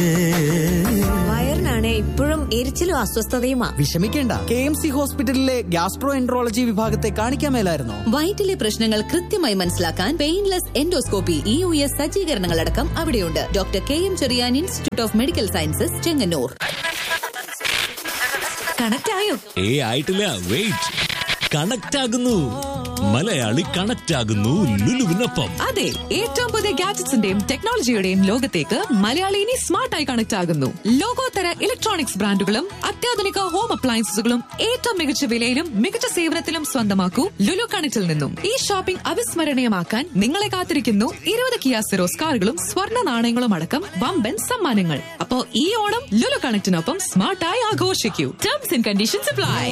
വയറിനാണ് ഇപ്പോഴും എരിച്ചിലും അസ്വസ്ഥതയുമാ വിഷമിക്കേണ്ട കെ എം സി ഹോസ്പിറ്റലിലെ ഗ്യാസ്ട്രോ എൻട്രോളജി വിഭാഗത്തെ കാണിക്കാൻ മേലായിരുന്നോ വയറ്റിലെ പ്രശ്നങ്ങൾ കൃത്യമായി മനസ്സിലാക്കാൻ painless endoscopy E U S സജ്ജീകരണങ്ങളടക്കം അവിടെയുണ്ട് doctor K M Cherian institute of medical sciences Chengannur connect ആയോ ഏ ആയിട്ടില്ല വെയിറ്റ് കണക്ട് ആകുന്നു മലയാളി കണക്ട് ആകുന്നു ലുലുവിനൊപ്പം അതെ ഏറ്റവും പുതിയ ഗാഡ്ജറ്റ്സിന്റെയും ടെക്നോളജിയുടെയും ലോകത്തേക്ക് മലയാളി ഇനി സ്മാർട്ടായി കണക്ട് ആകുന്നു ലോകോത്തര ഇലക്ട്രോണിക്സ് ബ്രാൻഡുകളും അത്യാധുനിക ഹോം അപ്ലയൻസസുകളും ഏറ്റവും മികച്ച വിലയിലും മികച്ച സേവനത്തിലും സ്വന്തമാക്കൂ ലുലു കണക്റ്റിൽ നിന്നും ഈ ഷോപ്പിംഗ് അവിസ്മരണീയമാക്കാൻ നിങ്ങളെ കാത്തിരിക്കുന്നു ഇരുപത് കിയാ സിറോസ് കാറുകളും സ്വർണ്ണ നാണയങ്ങളും അടക്കം വമ്പൻ സമ്മാനങ്ങൾ അപ്പോ ഈ ഓണം ലുലു കണക്റ്റിനൊപ്പം സ്മാർട്ടായി ആഘോഷിക്കൂ ടേംസ് ആൻഡ് കണ്ടീഷൻസ് അപ്ലൈ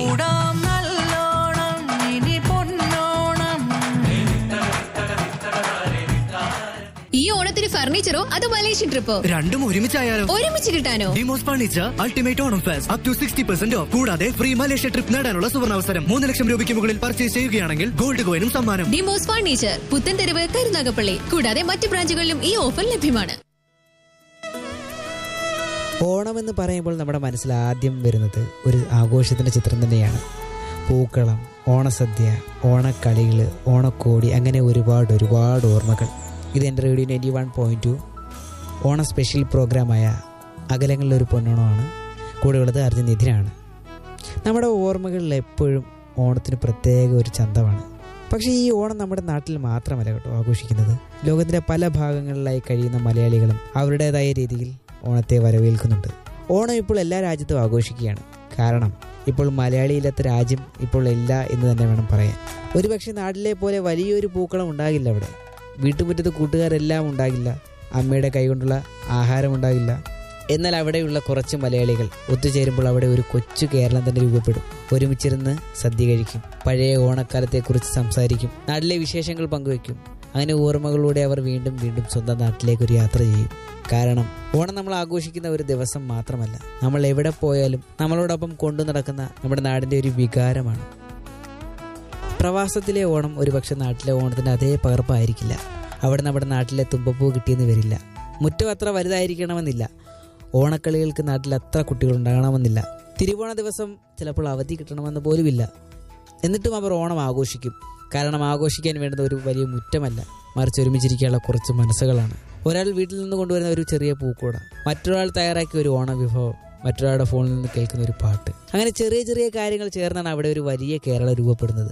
ഈ ഓണത്തിന് ഫർണിച്ചറോ അതോ മലേഷ്യൻ ട്രിപ്പോ രണ്ടും ഒരുമിച്ചായാലോ ഒരുമിച്ച് കിട്ടാനോ Demos furniture ultimate Onam fest up to sixty percent off കൂടാതെ ഫ്രീ മലേഷ്യ ട്രിപ്പ് നേടാനുള്ള സുവർണാവസരം മൂന്ന് ലക്ഷം രൂപയ്ക്ക് മുകളിൽ പർച്ചേസ് ചെയ്യുകയാണെങ്കിൽ ഗോൾഡ് കോയിനും സമ്മാനം ഡിമോസ് ഫർണിച്ചർ പുത്തൻതെരുവ് കരുനാഗപ്പള്ളി കൂടാതെ മറ്റ് ബ്രാഞ്ചുകളിലും ഈ ഓഫർ ലഭ്യമാണ് ഓണമെന്ന് പറയുമ്പോൾ നമ്മുടെ മനസ്സിൽ ആദ്യം വരുന്നത് ഒരു ആഘോഷത്തിൻ്റെ ചിത്രം തന്നെയാണ് പൂക്കളം ഓണസദ്യ ഓണക്കളികൾ ഓണക്കോടി അങ്ങനെ ഒരുപാട് ഒരുപാട് ഓർമ്മകൾ ഇത് എൻ്റെ radio ninety one point two ഓണ സ്പെഷ്യൽ പ്രോഗ്രാമായ അകലങ്ങളിലൊരു പൊന്നോണമാണ് കൂടെയുള്ളത് അർജുൻ നിധിനാണ് നമ്മുടെ ഓർമ്മകളിൽ എപ്പോഴും ഓണത്തിന് പ്രത്യേക ഒരു ചന്തമാണ് പക്ഷേ ഈ ഓണം നമ്മുടെ നാട്ടിൽ മാത്രമല്ല കേട്ടോ ആഘോഷിക്കുന്നത് ലോകത്തിൻ്റെ പല ഭാഗങ്ങളിലായി കഴിയുന്ന മലയാളികളും അവരുടേതായ രീതിയിൽ ഓണത്തെ വരവേൽക്കുന്നുണ്ട് ഓണം ഇപ്പോൾ എല്ലാ രാജ്യത്തും ആഘോഷിക്കുകയാണ് കാരണം ഇപ്പോൾ മലയാളിയില്ലാത്ത രാജ്യം ഇപ്പോൾ ഇല്ല എന്ന് തന്നെ വേണം പറയാൻ ഒരുപക്ഷെ നാട്ടിലെ പോലെ വലിയൊരു പൂക്കളം ഉണ്ടാകില്ല അവിടെ വീട്ടുമുറ്റത്ത് കൂട്ടുകാരെല്ലാം ഉണ്ടാകില്ല അമ്മയുടെ കൈകൊണ്ടുള്ള ആഹാരം ഉണ്ടാകില്ല എന്നാൽ അവിടെയുള്ള കുറച്ച് മലയാളികൾ ഒത്തുചേരുമ്പോൾ അവിടെ ഒരു കൊച്ചു കേരളം തന്നെ രൂപപ്പെടും ഒരുമിച്ചിരുന്ന് സദ്യ കഴിക്കും പഴയ ഓണക്കാലത്തെക്കുറിച്ച് സംസാരിക്കും നാട്ടിലെ വിശേഷങ്ങൾ പങ്കുവയ്ക്കും അങ്ങനെ ഓർമ്മകളിലൂടെ അവർ വീണ്ടും വീണ്ടും സ്വന്തം നാട്ടിലേക്ക് ഒരു യാത്ര ചെയ്യും കാരണം ഓണം നമ്മൾ ആഘോഷിക്കുന്ന ഒരു ദിവസം മാത്രമല്ല നമ്മൾ എവിടെ പോയാലും നമ്മളോടൊപ്പം കൊണ്ടു നടക്കുന്ന നമ്മുടെ നാടിൻ്റെ ഒരു വികാരമാണ് പ്രവാസത്തിലെ ഓണം ഒരുപക്ഷെ നാട്ടിലെ ഓണത്തിൻ്റെ അതേ പകർപ്പായിരിക്കില്ല അവിടെ നമ്മുടെ നാട്ടിലെ തുമ്പപ്പൂ കിട്ടിയെന്ന് വരില്ല മുറ്റം അത്ര വലുതായിരിക്കണമെന്നില്ല ഓണക്കളികൾക്ക് നാട്ടിൽ അത്ര കുട്ടികൾ ഉണ്ടാകണമെന്നില്ല തിരുവോണ ദിവസം ചിലപ്പോൾ അവധി കിട്ടണമെന്ന് പോലുമില്ല എന്നിട്ടും അവർ ഓണം ആഘോഷിക്കും കാരണം ആഘോഷിക്കാൻ വേണ്ടുന്ന ഒരു വലിയ മുറ്റമല്ല മറിച്ച് ഒരുമിച്ചിരിക്കാനുള്ള കുറച്ച് മനസ്സുകളാണ് ഒരാൾ വീട്ടിൽ നിന്ന് കൊണ്ടുവരുന്ന ഒരു ചെറിയ പൂക്കൂട മറ്റൊരാൾ തയ്യാറാക്കിയ ഒരു ഓണ വിഭവം മറ്റൊരാളുടെ ഫോണിൽ നിന്ന് കേൾക്കുന്ന ഒരു പാട്ട് അങ്ങനെ ചെറിയ ചെറിയ കാര്യങ്ങൾ ചേർന്നാണ് അവിടെ ഒരു വലിയ കേരളം രൂപപ്പെടുന്നത്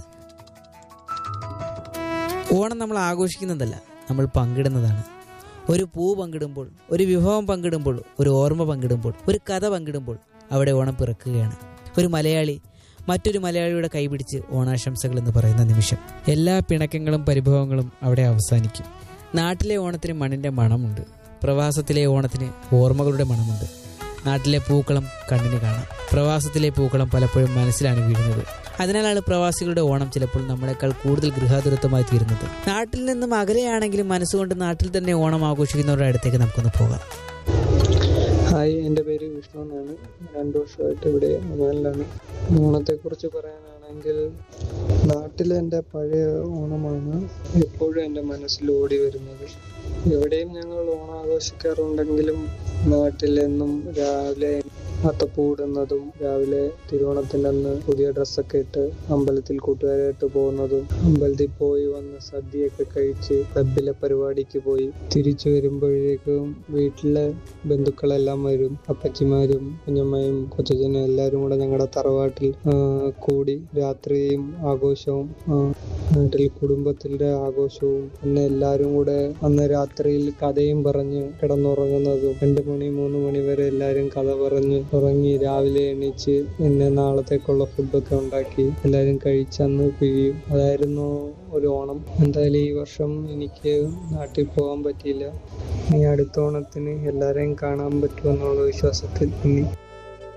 ഓണം നമ്മൾ ആഘോഷിക്കുന്നതല്ല നമ്മൾ പങ്കിടുന്നതാണ് ഒരു പൂ പങ്കിടുമ്പോൾ ഒരു വിഭവം പങ്കിടുമ്പോൾ ഒരു ഓർമ്മ പങ്കിടുമ്പോൾ ഒരു കഥ പങ്കിടുമ്പോൾ അവിടെ ഓണം പിറക്കുകയാണ് ഒരു മലയാളി മറ്റൊരു മലയാളിയുടെ കൈപിടിച്ച് ഓണാശംസകൾ എന്ന് പറയുന്ന നിമിഷം എല്ലാ പിണക്കങ്ങളും പരിഭവങ്ങളും അവിടെ അവസാനിക്കും നാട്ടിലെ ഓണത്തിന് മണ്ണിൻ്റെ മണമുണ്ട് പ്രവാസത്തിലെ ഓണത്തിന് ഓർമ്മകളുടെ മണമുണ്ട് നാട്ടിലെ പൂക്കളം കണ്ണിന് കാണാം പ്രവാസത്തിലെ പൂക്കളം പലപ്പോഴും മനസ്സിലാണ് വീഴുന്നത് അതിനാലാണ് പ്രവാസികളുടെ ഓണം ചിലപ്പോൾ നമ്മളെക്കാൾ കൂടുതൽ ഗൃഹാതുരത്വമായി തീരുന്നത് നാട്ടിൽ നിന്നും അകലെയാണെങ്കിലും മനസ്സുകൊണ്ട് നാട്ടിൽ തന്നെ ഓണം ആഘോഷിക്കുന്നവരുടെ അടുത്തേക്ക് നമുക്കൊന്ന് പോകാം ഹായ് എൻ്റെ പേര് വിഷ്ണു എന്നാണ് രണ്ട് വർഷമായിട്ട് ഇവിടെ ഒമാനിലാണ് ഓണത്തെക്കുറിച്ച് പറയാനാണെങ്കിൽ നാട്ടിലെ എൻ്റെ പഴയ ഓണമാണ് എപ്പോഴും എൻ്റെ മനസ്സിൽ ഓടി വരുന്നത് എവിടെയും ഞങ്ങൾ ഓണം ആഘോഷിക്കാറുണ്ടെങ്കിലും നാട്ടിലെന്നും രാവിലെ അത്തപ്പൂടുന്നതും രാവിലെ തിരുവോണത്തിൻ്റെ അന്ന് പുതിയ ഡ്രസ്സൊക്കെ ഇട്ട് അമ്പലത്തിൽ കൂട്ടുകാരായിട്ട് പോകുന്നതും അമ്പലത്തിൽ പോയി വന്ന് സദ്യയൊക്കെ കഴിച്ച് ക്ലബിലെ പരിപാടിക്ക് പോയി തിരിച്ചു വരുമ്പോഴേക്കും വീട്ടിലെ ബന്ധുക്കളെല്ലാം വരും അപ്പച്ചിമാരും കുഞ്ഞമ്മയും കൊച്ചച്ഛനും എല്ലാവരും കൂടെ ഞങ്ങളുടെ തറവാട്ടിൽ ആ, കൂടി രാത്രിയും ആഘോഷവും ആ, നാട്ടിൽ കുടുംബത്തിന്റെ ആഘോഷവും പിന്നെ എല്ലാവരും കൂടെ അന്ന് രാത്രിയിൽ കഥയും പറഞ്ഞ് കിടന്നുറങ്ങുന്നതും രണ്ട് മണി മൂന്ന് മണി വരെ എല്ലാവരും കഥ പറഞ്ഞ് ഉറങ്ങി രാവിലെ എണീച്ച് പിന്നെ നാളത്തേക്കുള്ള ഫുഡൊക്കെ ഉണ്ടാക്കി എല്ലാവരും കഴിച്ചന്ന് പിരിയും അതായിരുന്നു ഒരു ഓണം എന്തായാലും ഈ വർഷം എനിക്ക് നാട്ടിൽ പോകാൻ പറ്റിയില്ല ഇനി അടുത്ത ഓണത്തിന് എല്ലാവരെയും കാണാൻ പറ്റുമെന്നുള്ള വിശ്വാസത്തിൽ ഇനി